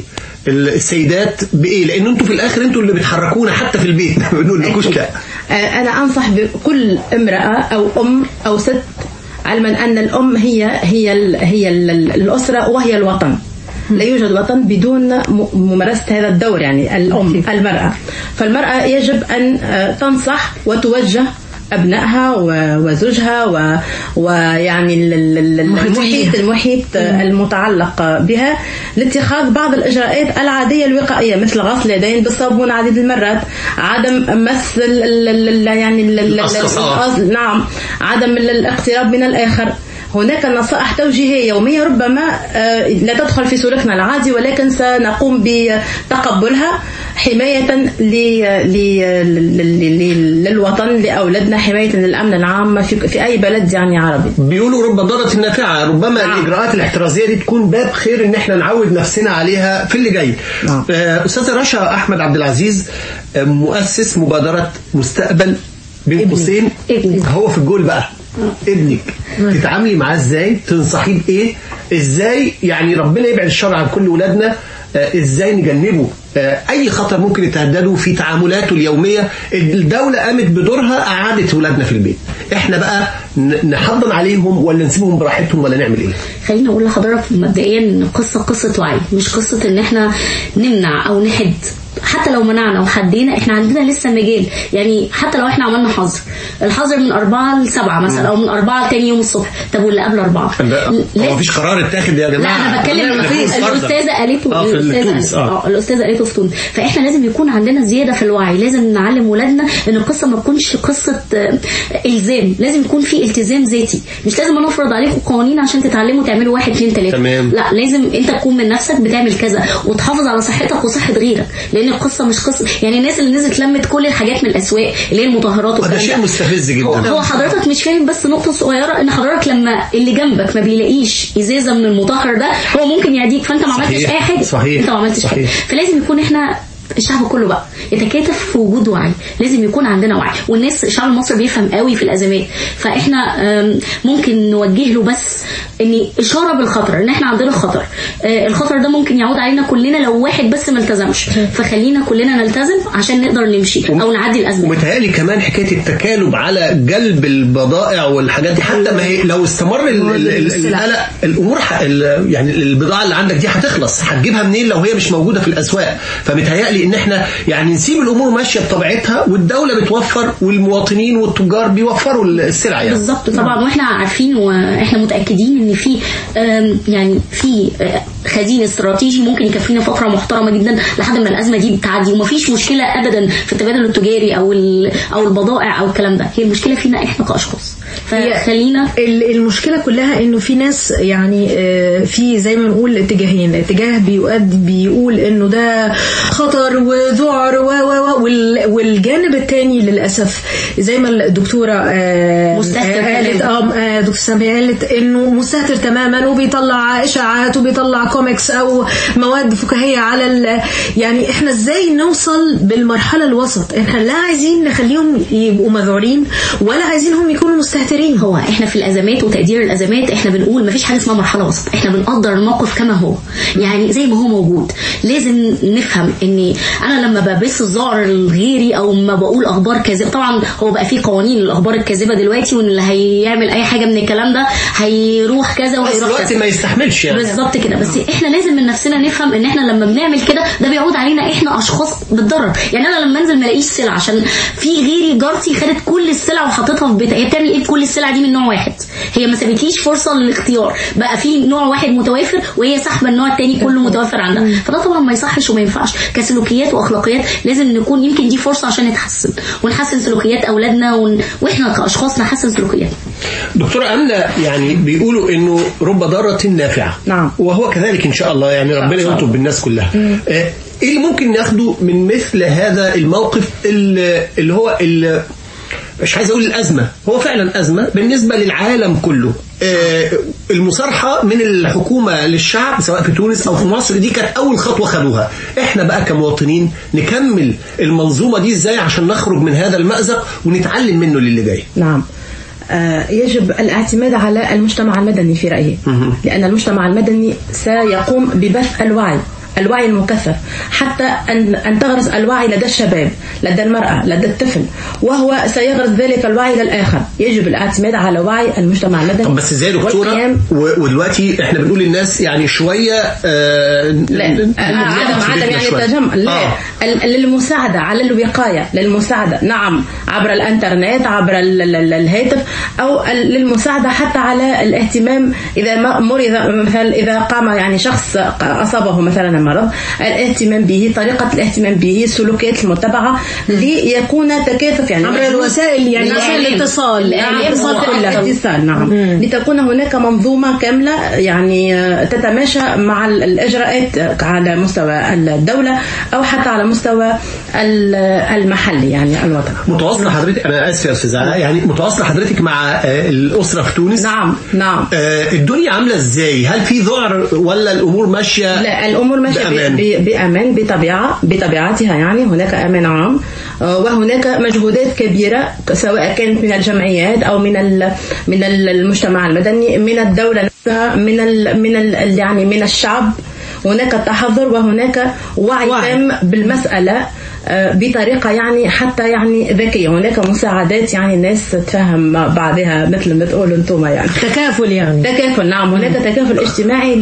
السيدات بإيه؟ لأن أنتوا في الآخر أنتوا اللي بتحركونا حتى في البيت ما بنقول لكوش لا آه، أنا أنصح بكل امرأة أو أم أو ست علما أن الأم هي هي ال هي ال الأسرة وهي الوطن لا يوجد وطن بدون م- ممارسة هذا الدور يعني الأم المرأة فالمرأة يجب أن آه، تنصح وتوجه أبنائها و- وزوجها و- ويعني ال- ال- ال- المحيط المحيط المتعلق بها لاتخاذ بعض الإجراءات العادية الوقائية مثل غسل اليدين بالصابون عديد المرات عدم مس ال- ال- ال- يعني ال- ال- القصقصات. ال- نعم عدم ال- الاقتراب من الآخر هناك نصائح توجيهية يومية ربما آه، لا تدخل في سلوكنا العادي ولكن سنقوم بتقبلها حماية ل- ل- ل- ل- للوطن لأولادنا حماية للأمن العام في, في أي بلد يعني عربي بيقولوا رب ضارة نافعة ربما نعم. الإجراءات الاحترازية دي تكون باب خير إن احنا نعود نفسنا عليها في اللي جاي نعم. آه، أستاذ رشا أحمد عبد العزيز آه، مؤسس مبادرة مستقبل بين قوسين ابنك. هو في الجول بقى ابنك تتعاملي معاه ازاي تنصحيه بايه ازاي يعني ربنا يبعد الشر عن كل ولادنا آه، ازاي نجنبه آه، اي خطر ممكن يتهدده في تعاملاته اليوميه الدوله قامت بدورها قعدت ولادنا في البيت احنا بقى ن- نحضن عليهم ولا نسيبهم براحتهم ولا نعمل ايه خليني اقول لحضرتك مبدئيا ان القصه قصه وعي مش قصه ان احنا نمنع او نحد حتى لو منعنا وحدينا احنا عندنا لسه مجال يعني حتى لو احنا عملنا حظر الحظر من أربعة لسبعة مثلا او من أربعة تاني يوم الصبح طب واللي قبل أربعة لا لا- هو مفيش قرار اتاخد يا لا جماعه انا بتكلم نعمل الأستاذ- فلوس فرضاً. الاستاذه قالته اه في الأستاذة تونس قالت- اه اه الاستاذه قالته في تونس فاحنا لازم يكون عندنا زياده في الوعي لازم نعلم ولادنا ان القصه ما تكونش قصه آه، الزام لازم يكون في التزام ذاتي مش لازم انا افرض عليكم قوانين عشان تتعلموا تعملوا واحد اتنين تلاته تمام. لا لازم انت تكون من نفسك بتعمل كذا وتحافظ على صحتك وصحه غيرك لان القصه مش قصه يعني الناس اللي نزلت لمت كل الحاجات من الاسواق اللي هي المطهرات ده والكلام شيء مستفز جدا هو, هو حضرتك مش فاهم بس نقطة صغيرة ان حضرتك لما اللي جنبك ما بيلاقيش ازازة من المطهر ده هو ممكن يعديك فانت ما عملتش صحيح، اي حاجة صحيح، انت ما عملتش حاجة صحيح. فلازم يكون احنا الشعب كله بقى يتكاتف في وجود وعي لازم يكون عندنا وعي والناس الشعب المصري بيفهم قوي في الازمات فاحنا آم، ممكن نوجه له بس ان اشاره بالخطر ان احنا عندنا خطر آه، الخطر ده ممكن يعود علينا كلنا لو واحد بس ما التزمش فخلينا كلنا نلتزم عشان نقدر نمشي او نعدي الازمه ومتهيألي كمان حكايه التكالب على جلب البضائع والحاجات دي حتى ما هي لو استمر ال- ال- ال- السلع. القلق الامور ح- ال- يعني البضاعه اللي عندك دي هتخلص هتجيبها منين لو هي مش موجوده في الاسواق فمتهيألي ان احنا يعني نسيب الامور ماشيه بطبيعتها والدوله بتوفر والمواطنين والتجار بيوفروا السلع يعني بالظبط طبعا واحنا عارفين واحنا متاكدين ان في آم، يعني في آه، خزين استراتيجي ممكن يكفينا فتره محترمه جدا لحد ما الازمه دي بتعدي ومفيش مشكله ابدا في التبادل التجاري او ال- او البضائع او الكلام ده هي المشكله فينا احنا كاشخاص فخلينا ال- المشكله كلها انه في ناس يعني آه، في زي ما نقول اتجاهين اتجاه بيؤدي بيقول انه ده خطر وذعر و و و وال- والجانب الثاني للاسف زي ما الدكتوره آه، مستهتر آه، قالت تماماً. اه آه، دكتور سامي قالت انه مستهتر تماما وبيطلع اشاعات وبيطلع كوميكس او مواد فكاهيه على ال- يعني احنا ازاي نوصل بالمرحله الوسط احنا لا عايزين نخليهم يبقوا مذعورين ولا عايزينهم يكونوا مستهترين هو احنا في الازمات وتقدير الازمات احنا بنقول مفيش حاجه اسمها مرحله وسط احنا بنقدر الموقف كما هو يعني زي ما هو موجود لازم نفهم ان انا لما ببث الذعر الغيري او ما بقول اخبار كاذبه طبعا هو بقى في قوانين الاخبار الكاذبه دلوقتي وان اللي هيعمل اي حاجه من الكلام ده هيروح كذا بس وهيروح الوقت كذا ما يستحملش يعني بالظبط كده بس احنا لازم من نفسنا نفهم ان احنا لما بنعمل كده ده بيعود علينا احنا اشخاص بالضرر يعني انا لما انزل ما الاقيش سلع عشان في غيري جارتي خدت كل السلع وحطتها في بيتها هي بتعمل ايه بكل السلع دي من نوع واحد هي ما سابتليش فرصه للاختيار بقى في نوع واحد متوافر وهي ساحبه النوع التاني كله متوفر عندها فده طبعا ما يصحش وما ينفعش كسلوكيات واخلاقيات لازم نكون يمكن دي فرصه عشان نتحسن ونحسن سلوكيات اولادنا ون... واحنا كاشخاص نحسن سلوكياتنا دكتورة أمنة يعني بيقولوا إنه رب ضارة نافعة نعم. وهو كذلك إن شاء الله يعني ربنا شاء يلطف بالناس كلها آه، إيه اللي ممكن ناخده من مثل هذا الموقف اللي اللي هو اللي مش عايز أقول الأزمة هو فعلا أزمة بالنسبة للعالم كله آه، المصارحة من الحكومة للشعب سواء في تونس أو في مصر دي كانت أول خطوة خدوها إحنا بقى كمواطنين نكمل المنظومة دي إزاي عشان نخرج من هذا المأزق ونتعلم منه للي جاي نعم آه، يجب الاعتماد على المجتمع المدني في رأيي لأن المجتمع المدني سيقوم ببث الوعي الوعي المكثف حتى أن أن تغرس الوعي لدى الشباب لدى المرأة لدى الطفل وهو سيغرس ذلك الوعي للآخر يجب الاعتماد على وعي المجتمع المدني طب بس ازاي يا دكتوره والقيام و- ودلوقتي احنا بنقول للناس يعني شويه آه لا ن- عدم نقعد في عدم بيتنا يعني شوية. التجمع لا آه. ال- للمساعدة على الوقاية للمساعدة نعم عبر الانترنت عبر ال- ال- ال- الهاتف او ال- للمساعدة حتى على الاهتمام اذا ما مرض مثلا اذا قام يعني شخص اصابه مثلا المرض الاهتمام به طريقة الاهتمام به السلوكيات المتبعة ليكون تكاثف يعني عبر الوسائل يعني نعم. وسائل الاتصال نعم، الاتصال كلها الاتصال نعم لتكون هناك منظومة كاملة يعني آه، تتماشى مع ال- الإجراءات على مستوى الدولة أو حتى على مستوى ال- المحلي يعني الوطن متواصله حضرتك انا اسف يا استاذ علاء، يعني متواصله حضرتك مع آه، الاسره في تونس نعم نعم آه، الدنيا عامله ازاي هل في ذعر ولا الامور ماشيه لا الامور ماشيه بأمان. ب- بامان بطبيعه بطبيعتها يعني هناك امان عام آه، وهناك مجهودات كبيره سواء كانت من الجمعيات او من ال- من ال- المجتمع المدني من الدوله نفسها من ال من ال يعني من الشعب هناك تحضر وهناك وعي وعي. تام بالمساله آه، بطريقه يعني حتى يعني ذكيه هناك مساعدات يعني الناس تفهم بعضها مثل ما تقولوا انتم يعني تكافل يعني تكافل نعم هناك تكافل اجتماعي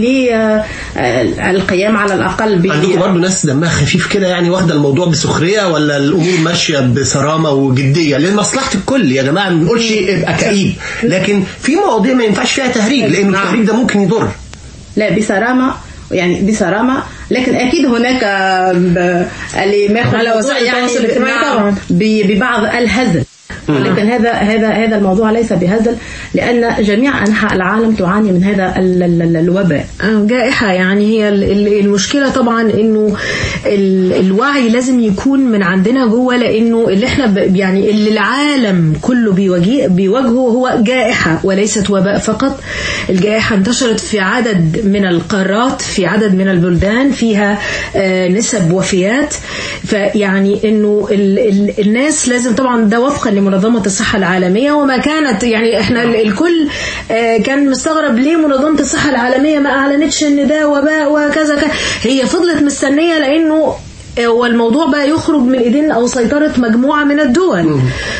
للقيام على الاقل ب عندكم برضه ناس دمها خفيف كده يعني واخده الموضوع بسخريه ولا الامور ماشيه بصرامه وجديه لمصلحه الكل يا جماعه ما بنقولش ابقى كئيب لكن في مواضيع ما ينفعش فيها تهريج لان نعم. التهريج ده ممكن يضر لا بصرامه يعني بصرامه لكن اكيد هناك ب- اللي ما ياخذ على الموضوع وسائل التواصل الاجتماعي نعم، طبعاً. ب- ببعض الهزل لكن هذا هذا هذا الموضوع ليس بهزل لان جميع انحاء العالم تعاني من هذا ال- ال- ال- الوباء آه، جائحة يعني هي ال- ال- المشكلة طبعا انه ال- الوعي لازم يكون من عندنا جوه لانه اللي احنا ب- يعني اللي العالم كله بيواجه بيواجهه هو جائحة وليست وباء فقط الجائحة انتشرت في عدد من القارات في عدد من البلدان فيها آه، نسب وفيات فيعني انه ال- ال- الناس لازم طبعا ده وفقا لمنظمة الصحة العالمية وما كانت يعني احنا ال- الكل آه، كان مستغرب ليه منظمة الصحة العالمية ما اعلنتش ان ده وباء وكذا كذا هي فضلت مستنية لانه آه، والموضوع بقى يخرج من ايدين او سيطرة مجموعة من الدول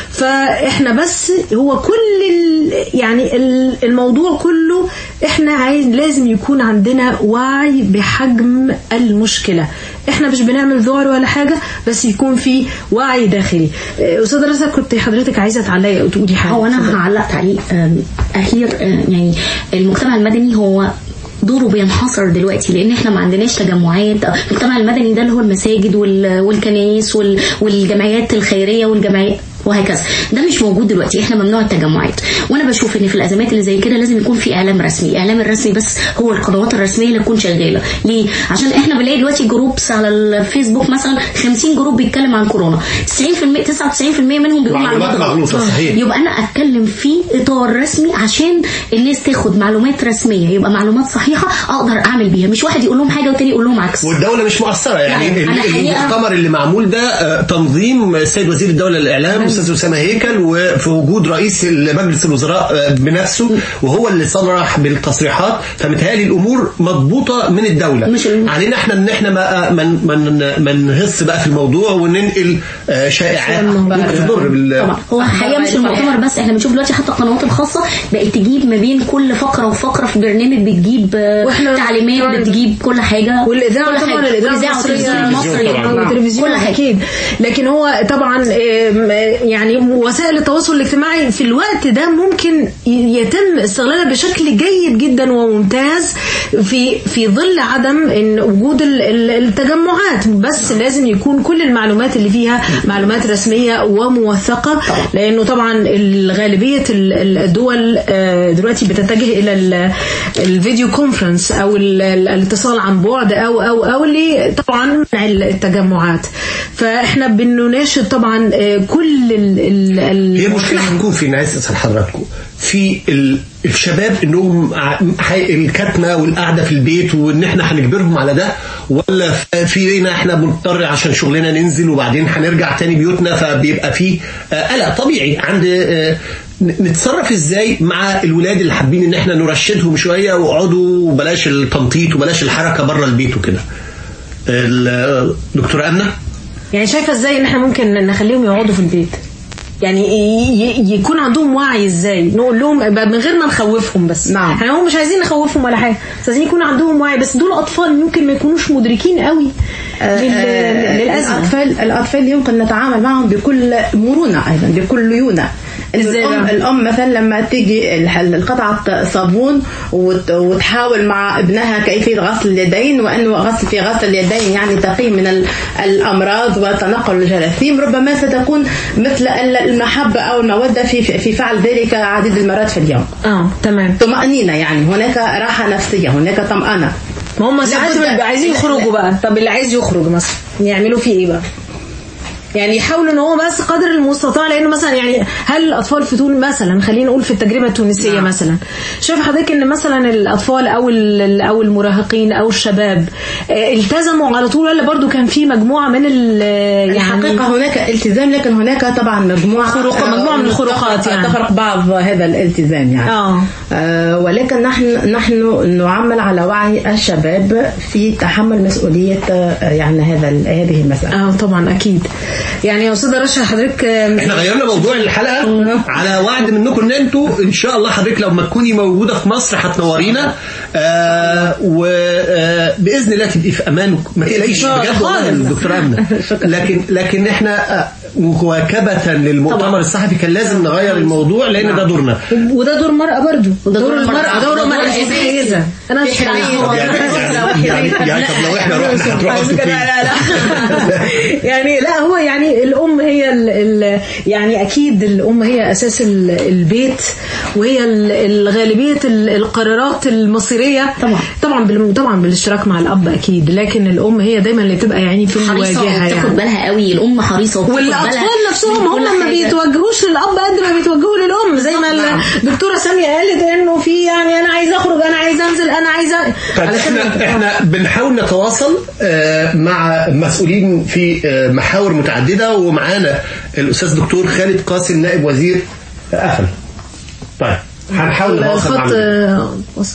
فاحنا بس هو كل ال- يعني ال- الموضوع كله احنا عايز لازم يكون عندنا وعي بحجم المشكلة احنا مش بنعمل ذعر ولا حاجة بس يكون في وعي داخلي آه، استاذة رزا كنت حضرتك عايزة تعلقي او تقولي حاجة هو اتفضلي. انا هعلق تعليق آم، اخير آه، يعني المجتمع المدني هو دوره بينحصر دلوقتي لان احنا ما عندناش تجمعات آه، المجتمع المدني ده اللي هو المساجد وال- والكنائس وال- والجمعيات الخيريه والجمعيات وهكذا ده مش موجود دلوقتي احنا ممنوع التجمعات وانا بشوف ان في الازمات اللي زي كده لازم يكون في اعلام رسمي الاعلام الرسمي بس هو القنوات الرسميه اللي تكون شغاله ليه عشان احنا بنلاقي دلوقتي جروبس على الفيسبوك مثلا 50 جروب بيتكلم عن كورونا 90% 99% منهم بيقول معلومات مغلوطة، صحيح. يبقى انا اتكلم في اطار رسمي عشان الناس تاخد معلومات رسميه يبقى معلومات صحيحه اقدر اعمل بيها مش واحد يقول لهم حاجه والتاني يقول لهم عكس والدولة مش مؤثرة يعني لا، ال- أنا حقيقة- المؤتمر اللي معمول ده آه، تنظيم السيد وزير الدولة للإعلام الأستاذ أسامة هيكل وفي وجود رئيس مجلس الوزراء آه، بنفسه وهو اللي صرح بالتصريحات فمتهيألي الأمور مضبوطة من الدولة مش ال- علينا احنا ان احنا ما من من ما نهص بقى في الموضوع وننقل آه، شائعات ممكن تضر بال طبعا هو الحقيقه مش المؤتمر بس احنا بنشوف دلوقتي حتى القنوات الخاصه بقت تجيب ما بين كل فقره وفقره في برنامج بتجيب آه، وإحنا- تعليمات بتجيب كل حاجه والاذاعه كل طبعا حاجة. الاذاعه والإذاعة والتلفزيون المصريه المصري آه، والتلفزيون كل حاجه اكيد لكن هو طبعا آم، يعني وسائل التواصل الاجتماعي في الوقت ده ممكن ي- يتم استغلالها بشكل جيد جدا وممتاز في في ظل عدم ان وجود ال- ال- التجمعات بس لازم يكون كل المعلومات اللي فيها معلومات رسميه وموثقه لانه طبعا غالبيه ال- ال- الدول آه، دلوقتي بتتجه الى ال- الفيديو كونفرنس او ال- ال- الاتصال عن بعد او او او اللي طبعا منع التجمعات فاحنا بنناشد طبعا آه، كل ال ال ال- هي المشكلة هتكون في عايز اسال حضراتكم في ال- الشباب انهم ع- حي- الكتمه والقعده في البيت وان احنا هنجبرهم على ده ولا ف- فينا احنا بنضطر عشان شغلنا ننزل وبعدين هنرجع تاني بيوتنا فبيبقى في آه، قلق طبيعي عند آه، ن- نتصرف ازاي مع الولاد اللي حابين ان احنا نرشدهم شويه واقعدوا وبلاش التنطيط وبلاش الحركه بره البيت وكده ال- دكتورة أمنة يعني شايفه ازاي ان احنا ممكن نخليهم يقعدوا في البيت يعني ي- ي- يكون عندهم وعي ازاي نقول لهم من غير ما نخوفهم بس نعم. احنا هم مش عايزين نخوفهم ولا حاجه بس عايزين يكون عندهم وعي بس دول اطفال ممكن ما يكونوش مدركين قوي لل- للازمه الأطفال الأطفال يمكن نتعامل معهم بكل مرونة أيضا بكل ليونة إنه إزاي الأم, بقى؟ الأم مثلا لما تيجي الح- القطعة صابون وت- وتحاول مع ابنها كيفية غسل اليدين وأنه غسل في غسل اليدين يعني تقي من ال- الأمراض وتنقل الجراثيم ربما ستكون مثل ال- المحبة أو المودة في في فعل ذلك عديد المرات في اليوم اه تمام طمأنينة يعني هناك راحة نفسية هناك طمأنة ما هم ساعات لابد- بيبقوا عايزين لا- يخرجوا بقى طب اللي عايز يخرج مثلا يعملوا فيه ايه بقى يعني يحاولوا ان هو بس قدر المستطاع لانه مثلا يعني هل الاطفال في تونس مثلا خلينا نقول في التجربه التونسيه نعم. مثلا شايف حضرتك ان مثلا الاطفال او ال- او المراهقين او الشباب آه، التزموا على طول ولا برضو كان في مجموعه من ال يعني الحقيقة هناك التزام لكن هناك طبعا مجموعة خروق- مجموعة من الخروقات يعني. تخرق بعض هذا الالتزام يعني آه. آه ولكن نحن نحن نعمل على وعي الشباب في تحمل مسؤولية آه، يعني هذا ال- هذه المسألة اه طبعا اكيد يعني يا استاذه رشا حضرتك آه، احنا غيرنا موضوع الحلقه على وعد منكم ان انتوا ان شاء الله حضرتك لو ما تكوني موجوده في مصر هتنورينا آه وباذن الله تبقي في امان ما تقلقيش آه، بجد والله خالص. الدكتوره امنه لكن لكن احنا آه، مواكبه للمؤتمر الصحفي كان لازم نغير الموضوع لان ده دورنا وده دور المرأة برضو وده دور دور المرأة المرأة. دور ده المرأة دور أساسي. متميزة أنا مش في حرية. طب يعني يعني يعني, يعني طب لو احنا رحنا هتروحوا لا فين؟ لا لا يعني لا هو يعني الام هي ال ال يعني اكيد الام هي اساس ال- البيت وهي ال- الغالبيه ال- القرارات المصيريه طبعا. طبعا بال- طبعا بالاشتراك مع الاب اكيد لكن الام هي دايما اللي بتبقى يعني في حريصه المواجهه وبتاخد يعني بالها قوي الام حريصه وبتاخد بالها والاطفال من نفسهم كل هم ما حاجة. بيتوجهوش للاب قد ما بيتوجهوا للام زي ما نعم. الدكتوره ساميه قالت انه في يعني انا عايزه اخرج انا عايزه انزل انا عايزه طيب احنا احنا بنحاول نتواصل آه، مع مسؤولين في آه، محاور متعدده ومعانا الاستاذ دكتور خالد قاسم نائب وزير آه، قفل طيب هنحاول نتواصل مع الخط آه، وصل.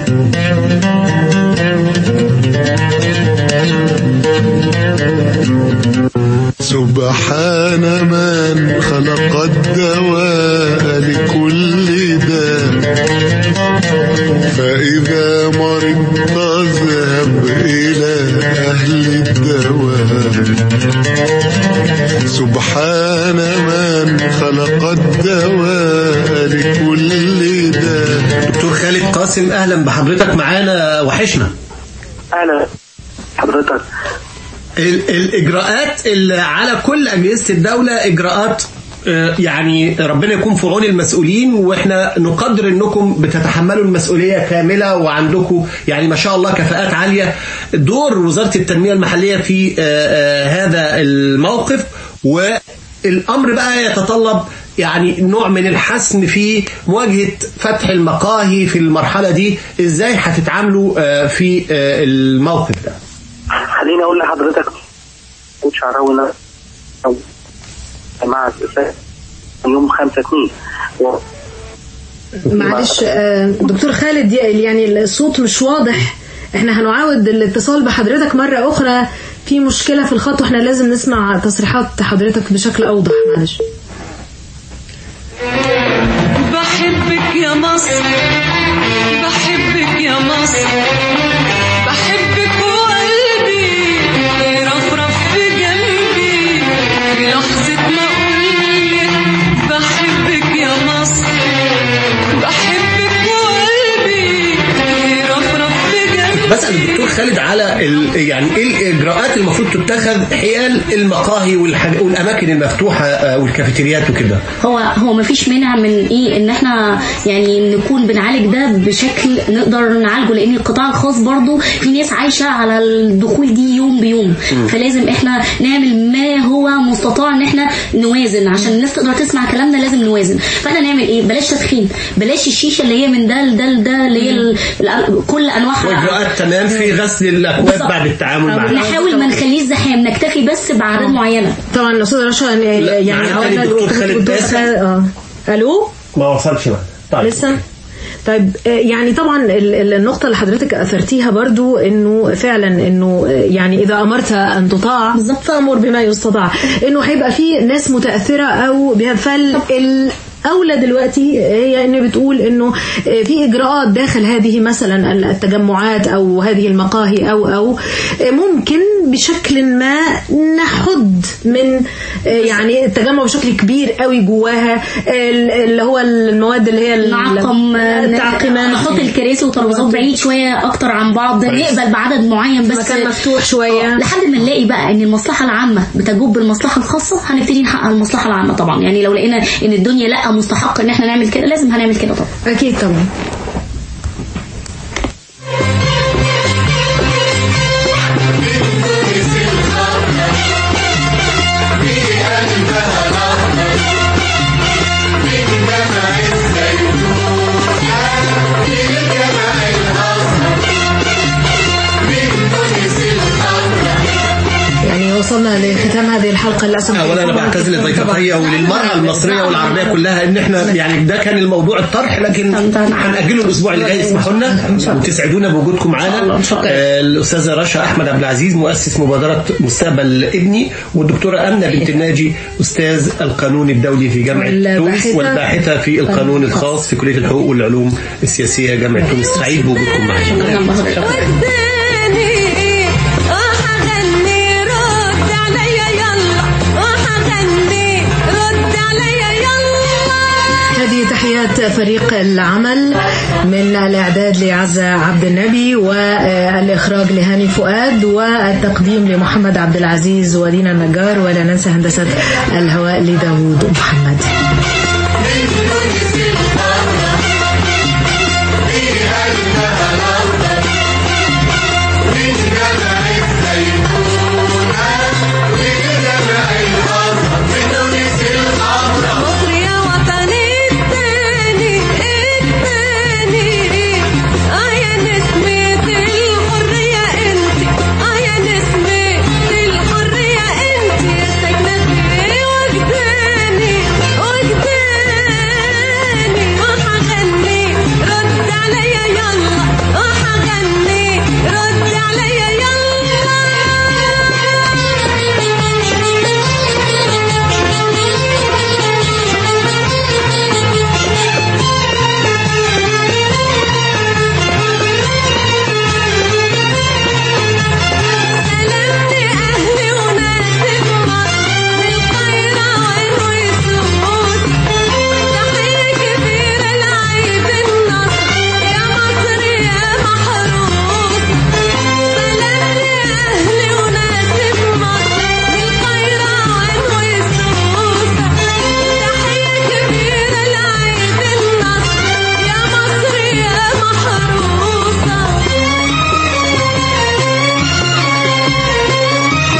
سبحان من خلق الدواء لكل داء فإذا مرضت اذهب إلى أهل الدواء سبحان من خلق الدواء لكل داء دكتور خالد قاسم اهلا بحضرتك معانا وحشنا اهلا حضرتك ال- الاجراءات اللي على كل اجهزه الدوله اجراءات آه، يعني ربنا يكون في عون المسؤولين واحنا نقدر انكم بتتحملوا المسؤوليه كامله وعندكم يعني ما شاء الله كفاءات عاليه دور وزاره التنميه المحليه في آه، آه، هذا الموقف والامر بقى يتطلب يعني نوع من الحسم في مواجهه فتح المقاهي في المرحله دي ازاي هتتعاملوا آه، في آه، الموقف ده خليني اقول لحضرتك كنت شعراوي أنا- أو مع الأستاذ يوم 5 2 و... معلش آه، دكتور خالد يعني الصوت مش واضح احنا هنعاود الاتصال بحضرتك مرة أخرى في مشكلة في الخط واحنا لازم نسمع تصريحات حضرتك بشكل أوضح معلش بحبك يا مصر بحبك يا مصر بحبك وقلبي يرفرف في جنبي في لحظة ما أقولك بحبك يا مصر بحبك وقلبي يرفرف في جنبي بسأل الدكتور خالد على ال... يعني ايه الاجراءات المفروض تتخذ حيال المقاهي والحاج... والاماكن المفتوحه آه، والكافيتريات وكده هو هو ما فيش مانع من ايه ان احنا يعني نكون بنعالج ده بشكل نقدر نعالجه لان القطاع الخاص برضو في ناس عايشه على الدخول دي يوم بيوم فلازم احنا نعمل ما هو مستطاع ان احنا نوازن عشان الناس تقدر تسمع كلامنا لازم نوازن فاحنا نعمل ايه بلاش تدخين بلاش الشيشه اللي هي من ده لده لده اللي هي ال- ال- كل انواعها واجراءات تمام في غسل الاكواب بالظبط. بعد التعامل معها نحاول ما نخليش زحام نكتفي بس باعداد معينه طبعا الأستاذ رشا يعني معانا عاوزة تاني الدكتور خالد الدكتور باسم. خالد- اه ألو ما وصلش معنا طيب لسه طيب آه، يعني طبعا ال- ال- النقطة اللي حضرتك أثرتيها برضو إنه فعلا إنه آه، يعني إذا أمرت أن تطاع فأمر بما يستطاع إنه هيبقى في ناس متأثرة أو بها فال ال- أولى دلوقتي هي إن بتقول إنه آه، في إجراءات داخل هذه مثلا التجمعات أو هذه المقاهي أو أو آه، ممكن بشكل ما نحد من آه، يعني التجمع بشكل كبير قوي جواها ال- اللي هو المواد اللي هي ال- نعقم التعقيمات نحط الكراسي والترابيزات بعيد شويه اكتر عن بعض نقبل بعدد معين بس مكان مفتوح شوية. آه، لحد ما نلاقي بقى ان المصلحه العامه بتجوب المصلحه الخاصه هنبتدي نحقق المصلحه العامه طبعا يعني لو لقينا ان الدنيا لا مستحقه ان احنا نعمل كده لازم هنعمل كده طبعا أكيد طبعا يعني وصلنا لختام هذه الحلقة للأسف اولا انا بعتذر لضيفتي وللمراه المصريه والعربيه كلها ان احنا يعني ده كان الموضوع الطرح لكن هنأجله الاسبوع اللي جاي اسمحوا لنا وتسعدونا بوجودكم معانا آه، الاستاذه رشا احمد عبد العزيز مؤسس مبادره مستقبل ابني والدكتوره امنه بنت الناجي استاذ القانون الدولي في جامعه تونس والباحثة- والباحثه في القانون الخاص في كليه الحقوق والعلوم السياسيه جامعه تونس سعيد بوجودكم معانا وداني وهغني رد عليا يلا وهغني رد عليا يلا هذه تحيات فريق العمل من الإعداد لعزة عبد النبي والإخراج لهاني فؤاد والتقديم لمحمد عبد العزيز ودينا النجار ولا ننسى هندسة الهواء لداود محمد